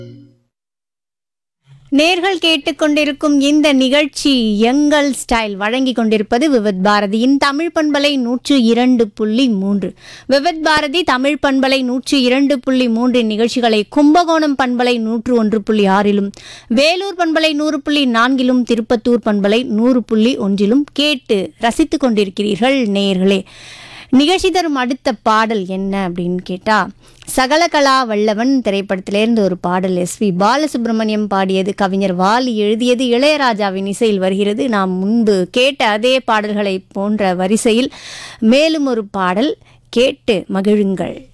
நேர்கள் கேட்டுக்கொண்டிருக்கும் இந்த நிகழ்ச்சி எங்கள் ஸ்டைல் வழங்கி கொண்டிருப்பது விவித் பாரதியின் தமிழ் பண்பலை நூற்று இரண்டு புள்ளி மூன்று விவித் பாரதி தமிழ் பண்பலை நூற்று இரண்டு புள்ளி மூன்று நிகழ்ச்சிகளை கும்பகோணம் பண்பலை நூற்று ஒன்று புள்ளி ஆறிலும் வேலூர் பண்பலை நூறு புள்ளி நான்கிலும் திருப்பத்தூர் பண்பலை நூறு புள்ளி ஒன்றிலும் கேட்டு ரசித்துக் கொண்டிருக்கிறீர்கள் நேயர்களே நிகழ்ச்சி தரும் அடுத்த பாடல் என்ன அப்படின்னு கேட்டா சகலகலா வல்லவன் திரைப்படத்திலிருந்து ஒரு பாடல் எஸ் வி பாலசுப்ரமணியம் பாடியது கவிஞர் வாலி எழுதியது இளையராஜாவின் இசையில் வருகிறது நாம் முன்பு கேட்ட அதே பாடல்களை போன்ற வரிசையில் மேலும் ஒரு பாடல் கேட்டு மகிழுங்கள்